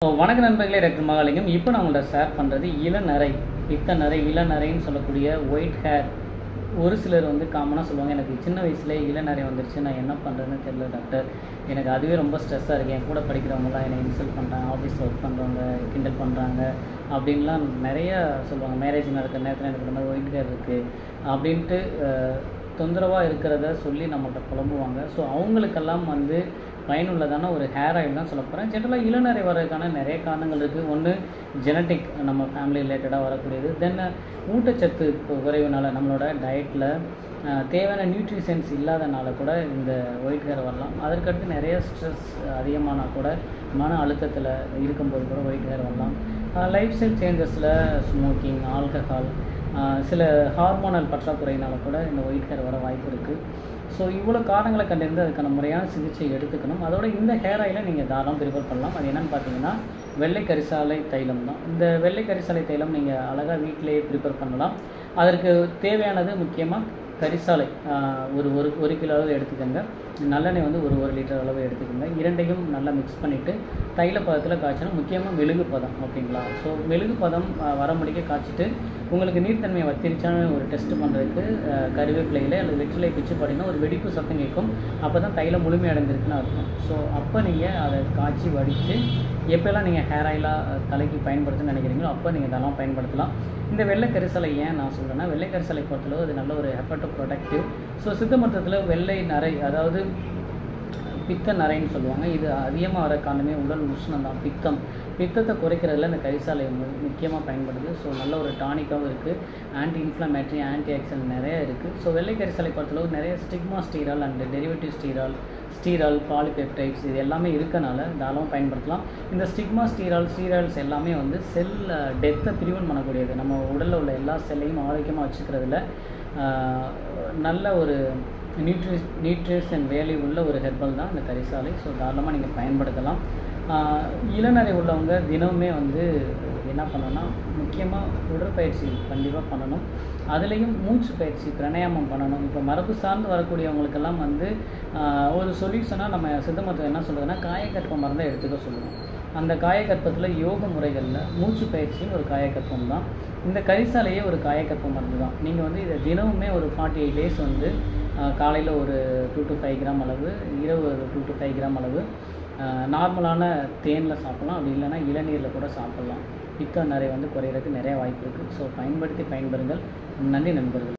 so வணக்க நண்பர்களே doctor Mahalingam இப்போ நான் உங்கள்ட்ட ஷேர் பண்ணுறது இளநரை பித்த நரை இளநரைன்னு சொல்லக்கூடிய ஒயிட் ஹேர் ஒரு சிலர் வந்து காமனாக சொல்லுவாங்க எனக்கு சின்ன வயசுலேயே இளநரை வந்துருச்சு நான் என்ன பண்ணுறேன்னு தெரியல டாக்டர் எனக்கு அதுவே ரொம்ப ஸ்ட்ரெஸ்ஸாக இருக்குது என் கூட படிக்கிறவங்களாம் என்னை இன்சல்ட் பண்ணுறாங்க ஆஃபீஸில் ஒர்க் பண்ணுறவங்க கிண்டல் பண்ணுறாங்க அப்படின்லாம் நிறைய சொல்லுவாங்க மேரேஜ் நடக்கிற நேரத்தில் எனக்கு இந்த மாதிரி ஒயிட் ஹேர் இருக்குது அப்படின்ட்டு தொந்தரவாக இருக்கிறத சொல்லி நம்மள்ட்ட புலம்புவாங்க ஸோ அவங்களுக்கெல்லாம் வந்து பயனுள்ளதான ஒரு ஹேர் ஆயில் தான் சொல்ல போகிறேன் ஜென்ரலாக இளநரை வர்றதுக்கான நிறைய காரணங்கள் இருக்குது ஒன்று ஜெனட்டிக் நம்ம ஃபேமிலி ரிலேட்டடாக வரக்கூடியது தென் ஊட்டச்சத்து குறைவுனால நம்மளோட டயட்டில் தேவையான நியூட்ரிஷன்ஸ் இல்லாதனால கூட இந்த ஒயிட் ஹேர் வரலாம் அதற்கடுத்து நிறைய ஸ்ட்ரெஸ் அதிகமானா கூட மன அழுத்தத்தில் இருக்கும்போது கூட ஒயிட் ஹேர் வரலாம் லைஃப் ஸ்டைல் சேஞ்சஸில் ஸ்மோக்கிங் ஆல்கஹால் சில ஹார்மோனல் பற்றாக்குறையினால கூட இந்த ஒயிட் ஹேர் வர வாய்ப்பு இருக்குது ஸோ இவ்வளோ காரணங்களை கண்டறிந்து அதுக்கான முறையான சிகிச்சை எடுத்துக்கணும் அதோட இந்த ஹேர் ஆயிலை நீங்கள் தாராளம் ப்ரிப்பேர் பண்ணலாம் அது என்னென்னு பார்த்தீங்கன்னா வெள்ளை கரிசாலை தைலம் தான் இந்த வெள்ளை கரிசாலை தைலம் நீங்கள் அழகாக வீட்டிலேயே ப்ரிப்பேர் பண்ணலாம் அதற்கு தேவையானது முக்கியமாக கரிசாலை ஒரு ஒரு ஒரு கிலோ அளவு எடுத்துக்கோங்க நல்லெண்ணெய் வந்து ஒரு ஒரு லிட்டர் அளவு எடுத்துக்கோங்க இரண்டையும் நல்லா மிக்ஸ் பண்ணிவிட்டு தைல பதத்தில் காய்ச்சணும் முக்கியமாக மெழுகு பதம் ஓகேங்களா ஸோ மெழுகு பதம் வர முடிக்க காய்ச்சிட்டு உங்களுக்கு நீர்த்தன்மையை வத்திருச்சான்னு ஒரு டெஸ்ட் பண்ணுறதுக்கு கருவேப்பிலையில் அல்லது வெற்றிலை பிச்சு பார்த்தீங்கன்னா ஒரு வெடிப்பு சத்தம் கேட்கும் அப்போ தான் தைலம் முழுமையடைந்திருக்குன்னு அர்த்தம் ஸோ அப்போ நீங்கள் அதை காய்ச்சி வடித்து எப்போல்லாம் நீங்கள் ஹேர் ஆயிலாக தலைக்கு பயன்படுத்துன்னு நினைக்கிறீங்களோ அப்போ நீங்கள் இதெல்லாம் பயன்படுத்தலாம் இந்த வெள்ளை கரிசலை ஏன் நான் சொல்கிறேன்னா வெள்ளை கரிசலை பொறுத்தளவு அது நல்ல ஒரு ஹெப்பட்டோ ப்ரொடக்டிவ் ஸோ சித்த மருத்துவத்தில் வெள்ளை நரை அதாவது பித்த நரைன்னு சொல்லுவாங்க இது அதிகமாக வர காரணமே உடல் உஷ்ணம் தான் பித்தம் பித்தத்தை குறைக்கிறதுல இந்த கரிசாலை முக்கியமாக பயன்படுது ஸோ நல்ல ஒரு டானிக்காகவும் இருக்குது ஆன்டி இன்ஃப்ளமேட்ரி ஆன்டி ஆக்சிடென்ட் நிறைய இருக்குது ஸோ வெள்ளை கரிசாலை பொறுத்தளவு நிறைய stigma sterol and derivative sterol sterol polypeptides இது எல்லாமே இருக்கனால தாராளமாக பயன்படுத்தலாம் இந்த ஸ்டிக்மா ஸ்டீரால் ஸ்டீரால்ஸ் எல்லாமே வந்து செல் டெத்தை ப்ரிவென்ட் பண்ணக்கூடியது நம்ம உடலில் உள்ள எல்லா செல்லையும் ஆரோக்கியமாக வச்சுக்கிறதுல நல்ல ஒரு நியூட்ரிஸ் நியூட்ரிஷன் வேல்யூ உள்ள ஒரு ஹெர்பல் தான் இந்த கரிசாலை ஸோ தாராளமாக நீங்கள் பயன்படுத்தலாம் இளநரை உள்ளவங்க தினமுமே வந்து என்ன பண்ணணும்னா முக்கியமாக உடற்பயிற்சி கண்டிப்பாக பண்ணணும் அதுலேயும் மூச்சு பயிற்சி பிரணயாமம் பண்ணணும் இப்போ மரபு சார்ந்து வரக்கூடியவங்களுக்கெல்லாம் வந்து ஒரு சொல்யூஷனாக நம்ம சித்த மருத்துவம் என்ன சொல்லுதுன்னா காயக்கற்ப மருந்தை எடுத்துக்க சொல்லுவோம் அந்த காயக்கற்பத்தில் யோக முறைகளில் மூச்சு பயிற்சியும் ஒரு காயக்கற்பம் தான் இந்த கரிசாலையே ஒரு காயக்கற்ப மருந்து தான் நீங்கள் வந்து இதை தினமுமே ஒரு ஃபார்ட்டி எயிட் டேஸ் வந்து காலையில் ஒரு டூ டு ஃபைவ் கிராம் அளவு இரவு ஒரு டூ டு ஃபைவ் கிராம் அளவு நார்மலான தேனில் சாப்பிட்லாம் அப்படி இல்லைனா இளநீரில் கூட சாப்பிட்லாம் பித்த நிறைய வந்து குறையிறதுக்கு நிறைய வாய்ப்பு இருக்குது ஸோ பயன்படுத்தி பயன்பெறுங்கள் நன்றி நண்பர்கள்